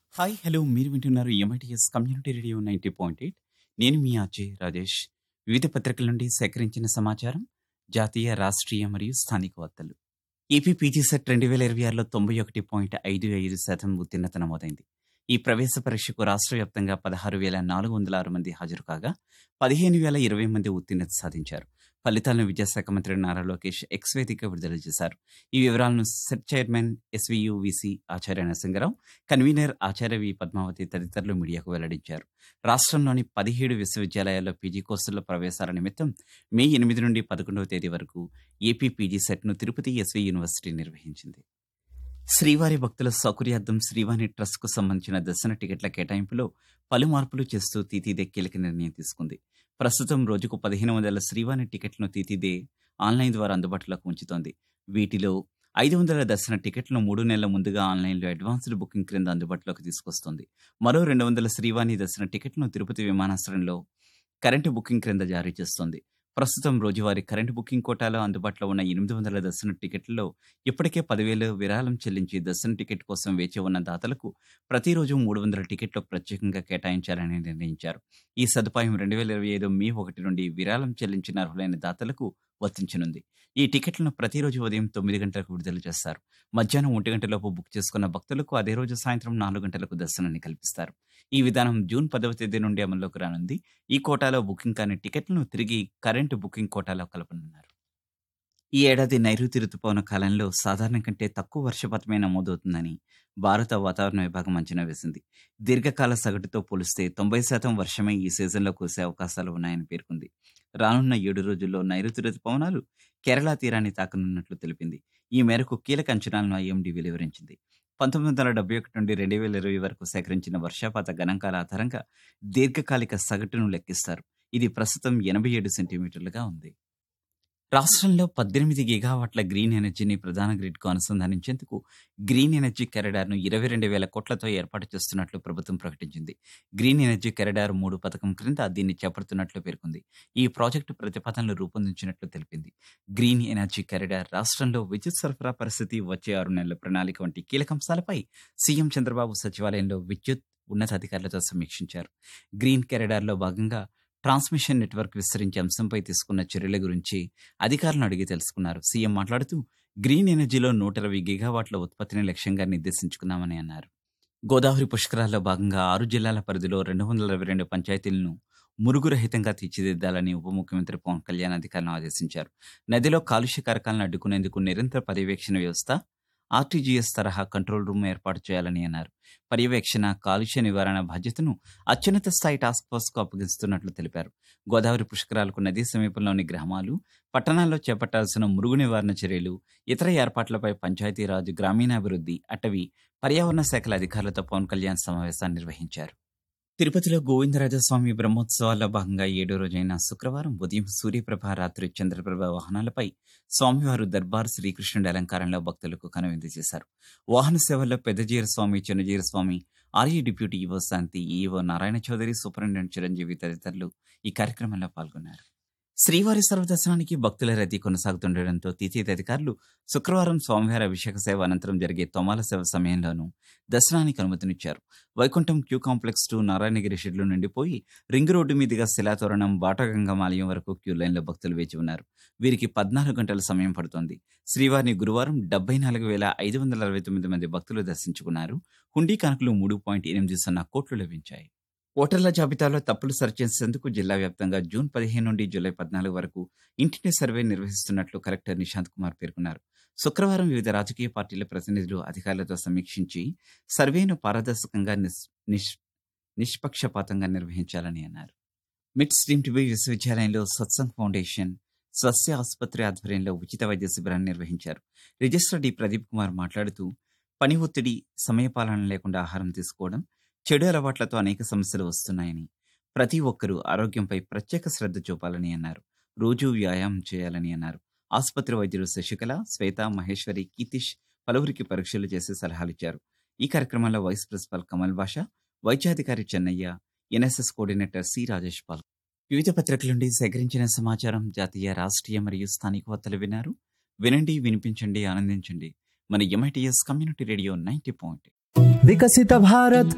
hi hello మీరు వింటున్నారు M I T S community radio ninety point eight నేను మీ అజయ్ రాజేష్ వివిధ పత్రికల నుండి సేకరించిన సమాచారం జాతీయ రాష్ట్రీయ మరియు స్థానిక వార్తలు ఏపీ పీజీ సెట్ రెండు వేల ఇరవై ఆరులో తొంభై ఒకటి పాయింట్ ఐదు ఐదు శాతం ఉత్తీర్ణత నమోదైంది ఈ ప్రవేశ పరీక్షకు రాష్ట్ర వ్యాప్తంగా పదహారు వేల నాలుగు వందల ఆరు మంది హాజరు కాగా పదిహేను వేల ఇరవై మంది ఉత్తీర్ణత సాధించారు ఫలితాలను విద్యాశాఖ మంత్రి నారా లోకేష్ ఎక్స్ వేదిక విడుదల చేశారు ఈ వివరాలను SET chairman S V U V C Acharya Narasingarao convener Acharya V Padmavathi తదితరులు మీడియాకు వెల్లడించారు రాష్ట్రంలోని పదిహేడు విశ్వవిద్యాలయాల్లో పీజీ కోర్సుల్లో ప్రవేశాల నిమిత్తం మే ఎనిమిది నుండి పదకొండవ తేదీ వరకు ఏపీ పీజీ సెట్ను తిరుపతి ఎస్వి యూనివర్సిటీ నిర్వహించింది శ్రీవారి భక్తుల సౌకర్యార్థం శ్రీవాణి ట్రస్ట్కు సంబంధించిన దర్శన టికెట్ల కేటాయింపులో పలు మార్పులు చేస్తూ తీతీదే కీలక నిర్ణయం తీసుకుంది ప్రస్తుతం రోజుకు పదిహేను వందల శ్రీవాణి టికెట్లను తీతీదే ఆన్లైన్ ద్వారా అందుబాటులోకి ఉంచుతోంది వీటిలో ఐదు వందల దర్శన టికెట్లను మూడు నెలల ముందుగా ఆన్లైన్లో అడ్వాన్స్డ్ బుకింగ్ క్రింద అందుబాటులోకి తీసుకొస్తుంది మరో రెండు వందల శ్రీవాణి దర్శన టికెట్లను తిరుపతి విమానాశ్రయంలో కరెంటు బుకింగ్ క్రింద జారీ చేస్తోంది ప్రస్తుతం రోజువారీ కరెంటు బుకింగ్ కోటాలో అందుబాటులో ఉన్న ఎనిమిది వందల దర్శన టికెట్లలో ఇప్పటికే పదివేలు విరాళం చెల్లించి దర్శన టికెట్ కోసం వేచి ఉన్న దాతలకు ప్రతిరోజు మూడు వందల టికెట్లు ప్రత్యేకంగా కేటాయించాలని నిర్ణయించారు ఈ సదుపాయం రెండు వేల ఇరవై ఐదు మే ఒకటి నుండి విరాళం చెల్లించిన అర్హులైన దాతలకు వర్తించనుంది ఈ టికెట్లను ప్రతిరోజు ఉదయం తొమ్మిది గంటలకు విడుదల చేస్తారు మధ్యాహ్నం ఒంటి గంటలోపు బుక్ చేసుకున్న భక్తులకు అదే రోజు సాయంత్రం నాలుగు గంటలకు దర్శనాన్ని కల్పిస్తారు ఈ విధానం జూన్ పదవ తేదీ నుండి అమల్లోకి రానుంది ఈ కోటాలో బుకింగ్ కాని టికెట్లను తిరిగి కరెంటు బుకింగ్ కోటాలో కలపనున్నారు ఈ ఏడాది నైరుతి రుతుపవన కాలంలో సాధారణం కంటే తక్కువ వర్షపాతమే నమోదవుతుందని భారత వాతావరణ విభాగం అంచనా వేసింది దీర్ఘకాల సగటుతో పోలిస్తే తొంభై శాతం వర్షమే ఈ సీజన్లో కురిసే అవకాశాలు ఉన్నాయని పేర్కొంది రానున్న ఏడు రోజుల్లో నైరుతి రుతుపవనాలు కేరళ తీరాన్ని తాకనున్నట్లు తెలిపింది ఈ మేరకు కీలక అంచనాలను ఐఎండీ వెలువరించింది పంతొమ్మిది వందల డెబ్బై ఒకటి నుండి రెండు వేల ఇరవై వరకు సేకరించిన వర్షపాత గణాంకాల ఆధారంగా దీర్ఘకాలిక సగటును లెక్కిస్తారు ఇది ప్రస్తుతం ఎనభై ఏడు సెంటీమీటర్లుగా ఉంది రాష్ట్రంలో పద్దెనిమిది గిగావాట్ల గ్రీన్ ఎనర్జీని ప్రధాన గ్రిడ్కు అనుసంధానించేందుకు గ్రీన్ ఎనర్జీ కెరడార్ను ఇరవై రెండు వేల కోట్లతో ఏర్పాటు చేస్తున్నట్లు ప్రభుత్వం ప్రకటించింది గ్రీన్ ఎనర్జీ కెరడార్ మూడు పథకం క్రింద దీన్ని చేపడుతున్నట్లు పేర్కొంది ఈ ప్రాజెక్టు ప్రతిపాదనలు రూపొందించినట్లు తెలిపింది గ్రీన్ ఎనర్జీ కెరడార్ రాష్ట్రంలో విద్యుత్ సరఫరా పరిస్థితి వచ్చే ఆరు నెలల ప్రణాళిక వంటి కీలక అంశాలపై సీఎం చంద్రబాబు సచివాలయంలో విద్యుత్ ఉన్నతాధికారులతో సమీక్షించారు గ్రీన్ కెరడార్లో భాగంగా ట్రాన్స్మిషన్ నెట్వర్క్ విస్తరించే అంశంపై తీసుకున్న చర్యల గురించి అధికారులను అడిగి తెలుసుకున్నారు సీఎం మాట్లాడుతూ గ్రీన్ ఎనర్జీలో నూట ఇరవై గిగావాట్ల ఉత్పత్తిని లక్ష్యంగా నిర్దేశించుకున్నామని అన్నారు గోదావరి పుష్కరాల్లో భాగంగా ఆరు జిల్లాల పరిధిలో రెండు వందల ఇరవై రెండు పంచాయతీలను మురుగురహితంగా తీర్చిదిద్దాలని ఉప ముఖ్యమంత్రి పవన్ కళ్యాణ్ అధికారులను ఆదేశించారు నదిలో కాలుష్య కారకాలను అడ్డుకునేందుకు నిరంతర పర్యవేక్షణ వ్యవస్థ ఆర్టీజీఎస్ తరహా కంట్రోల్ రూమ్ ఏర్పాటు చేయాలని అన్నారు పర్యవేక్షణ కాలుష్య నివారణ బాధ్యతను అత్యున్నత స్థాయి టాస్క్ ఫోర్స్కు అప్పగిస్తున్నట్లు తెలిపారు గోదావరి పుష్కరాలకు నదీ సమీపంలోని గ్రామాలు పట్టణాల్లో చేపట్టాల్సిన మురుగు నివారణ చర్యలు ఇతర ఏర్పాట్లపై పంచాయతీరాజ్ గ్రామీణాభివృద్ధి అటవీ పర్యావరణ శాఖల అధికారులతో పవన్ కళ్యాణ్ సమావేశాన్ని నిర్వహించారు తిరుపతిలో గోవిందరాజస్వామి బ్రహ్మోత్సవాల్లో భాగంగా ఏడో రోజైన శుక్రవారం ఉదయం సూర్యప్రభ రాత్రి చంద్రప్రభ వాహనాలపై స్వామివారు దర్బార్ శ్రీకృష్ణుడి అలంకారంలో భక్తులకు కనువిందు చేశారు వాహన సేవల్లో పెద్దజీర స్వామి చిన్నజీర స్వామి ఆర్య deputy E O Shanti E O Narayana Chowdary superintendent Chiranjeevi తదితరులు ఈ కార్యక్రమంలో పాల్గొన్నారు శ్రీవారి సర్వదర్శనానికి భక్తుల రద్దీ కొనసాగుతుండటంతో తీతీత అధికారులు శుక్రవారం స్వామివారి అభిషేక సేవ అనంతరం జరిగే తొమాల సేవ సమయంలోనూ దర్శనానికి అనుమతినిచ్చారు Vaikuntham queue complex two Narayanagiri షెడ్లు నిండిపోయి రింగ్ రోడ్డు మీదుగా శిలాతోరణం బాటగంగమాలయం వరకు క్యూ లైన్లో భక్తులు వేచి ఉన్నారు వీరికి పద్నాలుగు గంటల సమయం పడుతోంది శ్రీవారిని గురువారం డెబ్బై నాలుగు వేల ఐదు వందల అరవై తొమ్మిది మంది భక్తులు దర్శించుకున్నారు హుండీ కానుకలు మూడు పాయింట్ ఎనిమిది సున్నా కోట్లు లభించాయి ఓటర్ల జాబితాలో తప్పులు సరిచేసేందుకు జిల్లా వ్యాప్తంగా జూన్ పదిహేను నుండి జూలై పద్నాలుగు వరకు ఇంటింటి సర్వే నిర్వహిస్తున్నట్లు కలెక్టర్ నిశాంత్ కుమార్ పేర్కొన్నారు శుక్రవారం వివిధ రాజకీయ పార్టీల ప్రతినిధులు అధికారులతో సమీక్షించి సర్వేను పారదర్శకంగా నిస్ నిష్ నిష్పక్షపాతంగా నిర్వహించాలని అన్నారు మిడ్ స్ట్రీమ్ టీబీ విశ్వవిద్యాలయంలో సత్సంగ్ ఫౌండేషన్ స్వస్య ఆసుపత్రి ఆధ్వర్యంలో ఉచిత వైద్య శిబిరాన్ని నిర్వహించారు రిజిస్టర్ డి ప్రదీప్ కుమార్ మాట్లాడుతూ పని ఒత్తిడి సమయపాలన లేకుండా ఆహారం తీసుకోవడం చెడు అలవాట్లతో అనేక సమస్యలు వస్తున్నాయని ప్రతి ఒక్కరూ ఆరోగ్యంపై ప్రత్యేక శ్రద్ధ చూపాలని అన్నారు రోజూ వ్యాయామం చేయాలని అన్నారు ఆసుపత్రి వైద్యులు శశికళ శ్వేత మహేశ్వరి కీతిష్ పలువురికి పరీక్షలు చేసి సలహాలిచ్చారు ఈ కార్యక్రమంలో వైస్ ప్రిన్సిపల్ కమల్ బాషా వైద్యాధికారి Chennaiah NSS coordinator C Rajesh Paul వివిధ పత్రికల నుండి సేకరించిన సమాచారం జాతీయ రాష్ట్రీయ మరియు స్థానిక వార్తలు విన్నారు వినండి వినిపించండి ఆనందించండి మన MITS community radio ninety point Viksit Bharat